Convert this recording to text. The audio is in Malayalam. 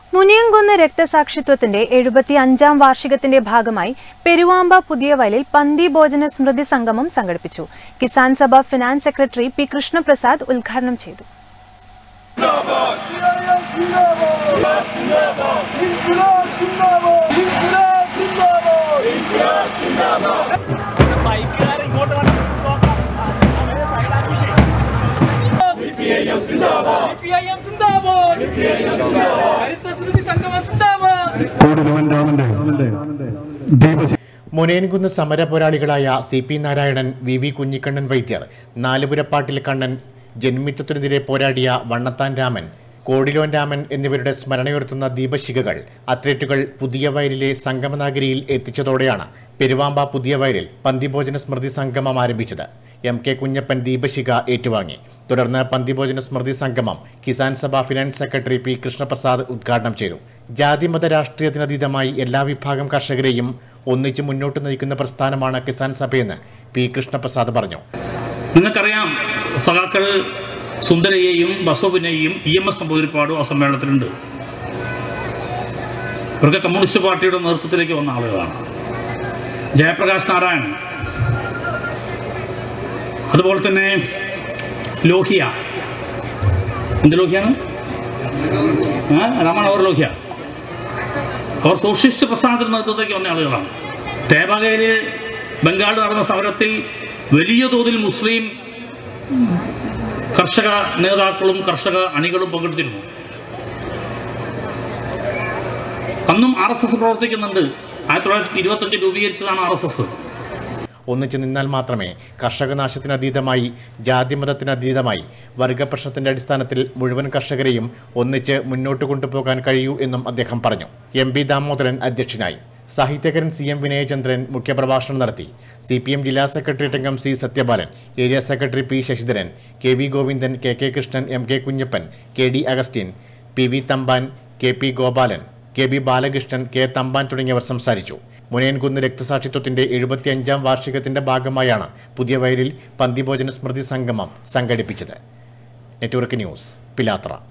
മുനിയംകുന്ന് രക്തസാക്ഷിത്വത്തിന്റെ എഴുപത്തി അഞ്ചാം വാർഷികത്തിന്റെ ഭാഗമായി പെരുവാമ്പ പുതിയവയലിൽ പന്തി ഭോജന സ്മൃതി സംഗമം സംഘടിപ്പിച്ചു കിസാൻ സഭ ഫിനാൻസ് സെക്രട്ടറി പി കൃഷ്ണപ്രസാദ് ഉദ്ഘാടനം ചെയ്തു ബൈക്കുകാരെ ഇങ്ങോട്ട് വന്ന് നോക്കാം അവരെ സൈഡാക്കിയിട്ട് സിപിഐഎം സിന്ദാബാദ് ഹരിത സ്മൃതി സംഗമം സിന്ദാബാദ് കോടിലവൻ രാമന്റെ ദീപശി മുനയൻകുന്ന് സമരപോരാളികളായ C P Narayanan V V Kunhikannan Vaidyar നാലുപുരപ്പാട്ടിൽ കണ്ണൻ ജന്മിത്വത്തിനെതിരെ പോരാടിയ വണ്ണത്താൻ രാമൻ കോടിലോൻ രാമൻ എന്നിവരുടെ സ്മരണയുയർത്തുന്ന ദീപശിഖകൾ അത്ലറ്റുകൾ പുതിയ വയലിലെ സംഗമനഗരിയിൽ എത്തിച്ചതോടെയാണ് പെരുവാമ്പ പുതിയ വയലിൽ പന്തിഭോജന സ്മൃതി സംഗമം ആരംഭിച്ചത് എം കെ കുഞ്ഞപ്പൻ ദീപശിഖ ഏറ്റുവാങ്ങി തുടർന്ന് പന്തിഭോജന സ്മൃതി സംഗമം കിസാൻ സഭ ഫിനാൻസ് സെക്രട്ടറി പി കൃഷ്ണപ്രസാദ് ഉദ്ഘാടനം ചെയ്തു ജാതിമത രാഷ്ട്രീയത്തിനതീതമായി എല്ലാ വിഭാഗം കർഷകരെയും ഒന്നിച്ച് മുന്നോട്ട് നയിക്കുന്ന പ്രസ്ഥാനമാണ് കിസാൻ സഭയെന്ന് പി കൃഷ്ണപ്രസാദ് പറഞ്ഞു നിങ്ങൾക്കറിയാം സഖാക്കൾ സുന്ദരയെയും ബസോബിനെയും ഇ എം എസ് നമ്പൂതിരിപ്പാടും ആ സമ്മേളനത്തിലുണ്ട് ഇവർക്ക് കമ്മ്യൂണിസ്റ്റ് പാർട്ടിയുടെ നേതൃത്വത്തിലേക്ക് വന്ന ആളുകളാണ് ജയപ്രകാശ് നാരായണൻ അതുപോലെ തന്നെ ലോഹിയ എന്ത് ലോഹിയാണ് ആ രാമണവർ ലോഹിയ അവർ സോഷ്യലിസ്റ്റ് പ്രസ്ഥാനത്തിന്റെ നേതൃത്വത്തിലേക്ക് വന്ന ആളുകളാണ് തേബാഗയിൽ ബംഗാൾ നടന്ന സമരത്തിൽ വലിയ തോതിൽ മുസ്ലിം കർഷക നേതാക്കളും കർഷക അണികളും പങ്കെടുത്തിരുന്നു അന്നും ആർ എസ് എസ് പ്രവർത്തിക്കുന്നുണ്ട് ആയിരത്തി തൊള്ളായിരത്തി ഇരുപത്തഞ്ച് രൂപീകരിച്ചതാണ് ആർ എസ് എസ് ഒന്നിച്ചു നിന്നാൽ മാത്രമേ കർഷകനാശത്തിനതീതമായി ജാതിമതത്തിനതീതമായി വർഗപ്രശ്നത്തിന്റെ അടിസ്ഥാനത്തിൽ മുഴുവൻ കർഷകരെയും ഒന്നിച്ച് മുന്നോട്ട് കൊണ്ടുപോകാൻ കഴിയൂ എന്നും അദ്ദേഹം പറഞ്ഞു എം പി ദാമോദരൻ അധ്യക്ഷനായി സാഹിത്യകാരൻ സി എം വിനയചന്ദ്രൻ മുഖ്യപ്രഭാഷണം നടത്തി സി പി എം ജില്ലാ സെക്രട്ടേറിയറ്റ് അംഗം C Sathyapalan area secretary P Sasidharan K V Govindan K K Krishnan M K Kunhappan K D Augustine P V Thampan K P Gopalan K B Balakrishnan K Thampan തുടങ്ങിയവർ സംസാരിച്ചു മുനയൻകുന്ന് രക്തസാക്ഷിത്വത്തിന്റെ എഴുപത്തിയഞ്ചാം വാർഷികത്തിന്റെ ഭാഗമായാണ് പുതിയ വയലിൽ പന്തിഭോജന സ്മൃതി സംഗമം സംഘടിപ്പിച്ചത് നെറ്റ്വർക്ക് ന്യൂസ് പിലാത്ര